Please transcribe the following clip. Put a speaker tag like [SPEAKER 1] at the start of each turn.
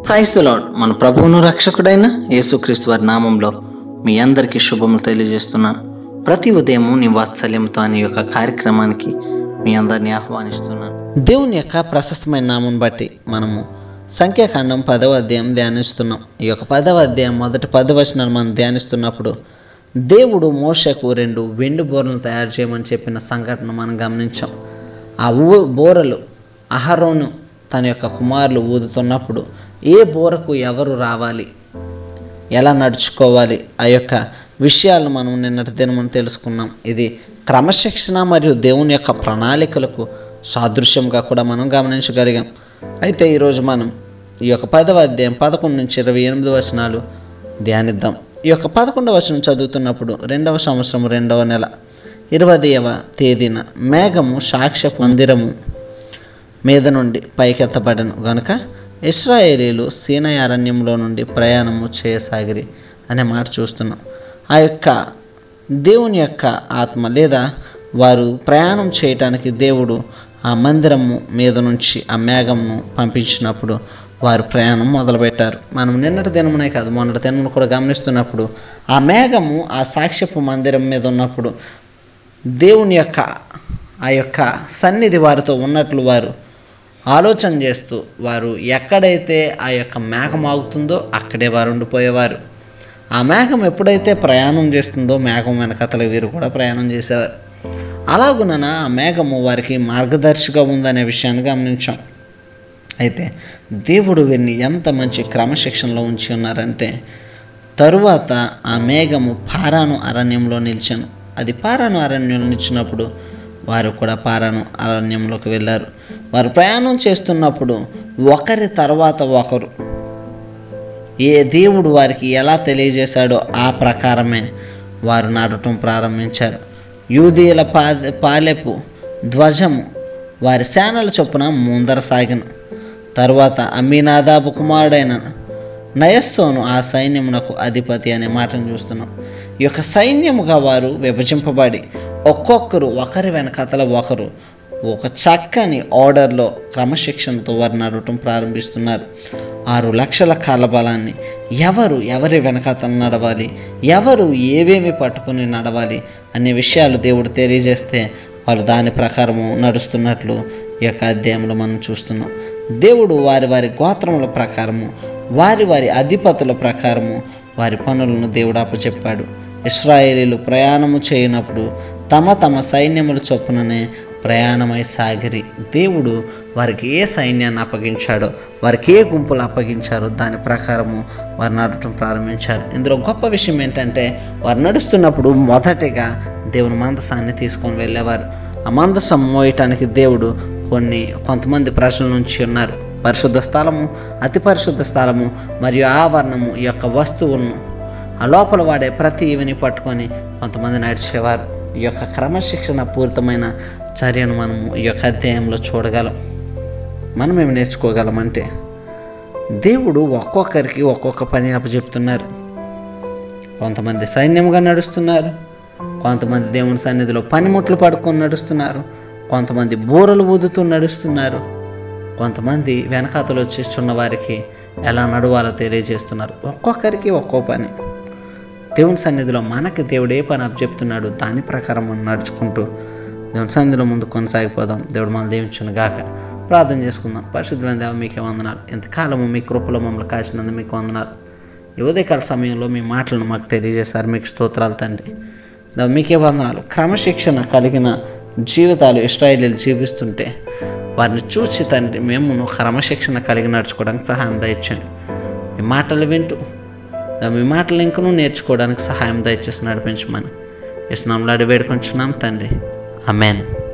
[SPEAKER 1] price lord మన ప్రభువును రక్షకుడైన యేసుక్రీస్తు వారి నామంలో మీ అందరికీ శుభములు తెలియజేస్తున్నాను ప్రతి ఉదయం నీ వాత్సల్యంతో అనే యొక్క కార్యక్రమానికి మీ అందరినీ ఆహ్వానిస్తున్నాను దేవుని యొక్క ప్రశస్తమైన నామం బట్టి మనము సంఖ్యాకాండం పదవ అధ్యాయం ధ్యానిస్తున్నాం ఈ యొక్క పదవ అధ్యాయం మొదటి పది వచనాలు మనం ధ్యానిస్తున్నప్పుడు దేవుడు మోషకు రెండు వెండి బోర్లను తయారు చేయమని చెప్పిన సంఘటన మనం గమనించాం ఆ ఊ బోరలు అహరోను తన యొక్క కుమారులు ఊదుతున్నప్పుడు ఏ బోరకు ఎవరు రావాలి ఎలా నడుచుకోవాలి ఆ యొక్క విషయాలను మనం నిన్నటి దినమున తెలుసుకున్నాం ఇది క్రమశిక్షణ మరియు దేవుని యొక్క ప్రణాళికలకు సాదృశ్యంగా కూడా మనం గమనించగలిగాం అయితే ఈరోజు మనం ఈ యొక్క పదవ అధ్యాయం పదకొండు నుంచి ఇరవై ఎనిమిది వచనాలు ధ్యానిద్దాం ఈ యొక్క పదకొండవ వచనం చదువుతున్నప్పుడు రెండవ సంవత్సరం రెండవ నెల ఇరవదవ తేదీన మేఘము సాక్ష్య మందిరము మీద నుండి పైకెత్తబడను గనుక ఇస్రాయేలీలు సీనయ అరణ్యంలో నుండి ప్రయాణము చేయసాగిరి అనే మాట చూస్తున్నాం ఆ యొక్క దేవుని యొక్క ఆత్మ లేదా వారు ప్రయాణం చేయటానికి దేవుడు ఆ మందిరము మీద నుంచి ఆ మేఘమును పంపించినప్పుడు వారు ప్రయాణం మొదలుపెట్టారు మనం నిన్నటి దినమునే కాదు మొన్నటి దినమును కూడా గమనిస్తున్నప్పుడు ఆ మేఘము ఆ సాక్ష్యపు మందిరం మీద ఉన్నప్పుడు దేవుని యొక్క ఆ యొక్క సన్నిధి వారితో ఉన్నట్లు వారు ఆలోచన చేస్తూ వారు ఎక్కడైతే ఆ యొక్క మేఘం ఆగుతుందో అక్కడే వారు ఉండిపోయేవారు ఆ మేఘం ఎప్పుడైతే ప్రయాణం చేస్తుందో మేఘం వెనకతల వీరు కూడా ప్రయాణం చేసేవారు అలాగున ఆ మేఘము వారికి మార్గదర్శిగా ఉందనే విషయాన్ని గమనించాం అయితే దేవుడు వీరిని ఎంత మంచి క్రమశిక్షణలో ఉంచి ఉన్నారంటే తరువాత ఆ మేఘము పారాను అరణ్యంలో నిలిచాను అది పారాను అరణ్యంలో నిలిచినప్పుడు వారు కూడా పారాను అరణ్యంలోకి వెళ్ళారు వారు ప్రయాణం చేస్తున్నప్పుడు ఒకరి తర్వాత ఒకరు ఏ దేవుడు వారికి ఎలా తెలియజేశాడో ఆ ప్రకారమే వారు నాటడం ప్రారంభించారు యూదీల పా పాలెపు ధ్వజము వారి సేనల చొప్పున ముందర సాగిన తర్వాత అమీనాదాబు కుమారుడైన నయస్సోను ఆ సైన్యమునకు అధిపతి అనే మాటను చూస్తున్నాం ఈ యొక్క సైన్యముగా వారు విభజింపబడి ఒక్కొక్కరు ఒకరి వెనకతల ఒకరు ఒక చక్కని ఆర్డర్లో క్రమశిక్షణతో వారు నడవటం ప్రారంభిస్తున్నారు ఆరు లక్షల కాలబలాన్ని ఎవరు ఎవరి వెనకాతలు నడవాలి ఎవరు ఏవేమి పట్టుకుని నడవాలి అనే విషయాలు దేవుడు తెలియజేస్తే వాళ్ళు దాని ప్రకారము నడుస్తున్నట్లు ఈ యొక్క అధ్యాయంలో మనం చూస్తున్నాం దేవుడు వారి వారి గోత్రముల ప్రకారము వారి వారి అధిపతుల ప్రకారము వారి పనులను దేవుడు అప్పచెప్పాడు ఇస్రాయేలీలు ప్రయాణము చేయనప్పుడు తమ తమ సైన్యముల చొప్పుననే ప్రయాణమై సాగిరి దేవుడు వారికి ఏ సైన్యాన్ని అప్పగించాడో వారికి ఏ గుంపులు అప్పగించారో దాని ప్రకారము వారు నడటం ప్రారంభించారు ఇందులో గొప్ప విషయం ఏంటంటే వారు నడుస్తున్నప్పుడు మొదటిగా దేవుని మందసాన్ని తీసుకొని వెళ్ళేవారు ఆ మందసం మోయటానికి దేవుడు కొన్ని కొంతమంది ప్రజల నుంచి ఉన్నారు పరిశుద్ధ స్థలము అతి పరిశుద్ధ స్థలము మరియు ఆవరణము ఈ యొక్క వస్తువులను ఆ లోపల వాడే ప్రతి ఇవిని పట్టుకొని కొంతమంది నడిచేవారు ఈ యొక్క క్రమశిక్షణ పూరితమైన చర్యను మనము ఈ యొక్క అధ్యాయంలో చూడగలం మనం ఏమి నేర్చుకోగలం అంటే దేవుడు ఒక్కొక్కరికి ఒక్కొక్క పని అప్పచెప్తున్నారు కొంతమంది సైన్యముగా నడుస్తున్నారు కొంతమంది దేవుని సన్నిధిలో పనిముట్లు పడుకొని నడుస్తున్నారు కొంతమంది బూరలు ఊదుతూ నడుస్తున్నారు కొంతమంది వెనకాతలు వచ్చేస్తున్న వారికి ఎలా నడవాలో తెలియజేస్తున్నారు ఒక్కొక్కరికి ఒక్కో పని దేవుని సన్నిధిలో మనకి దేవుడు ఏ పని చెప్తున్నాడు దాని ప్రకారం మనం నడుచుకుంటూ దేవుని సన్నిధిలో ముందు కొనసాగిపోదాం దేవుడు మనం దీవించును గాక ప్రార్థన చేసుకుందాం పరిశుద్ధమైన దేవ మీకే వందనాలు ఎంతకాలము మీ కృపలో మమ్మల్ని కాచినందుకు మీకు వందనాలు ఈ ఉదయకాల సమయంలో మీ మాటలను మాకు తెలియజేశారు మీకు స్తోత్రాలు తండ్రి దేవ మీకే వందనాలు క్రమశిక్షణ కలిగిన జీవితాలు ఇస్రాయేలీలు జీవిస్తుంటే వారిని చూసి తండ్రి మేము క్రమశిక్షణ కలిగి నడుచుకోవడానికి సహాయం దయచండి మీ మాటలు వింటూ మీ మాటలు ఇంకనూ నేర్చుకోవడానికి సహాయం దయచేసి నడిపించమని ఇస్తున్నాంలో అడిగి వేడుకొంచున్నాం తండ్రి అమెన్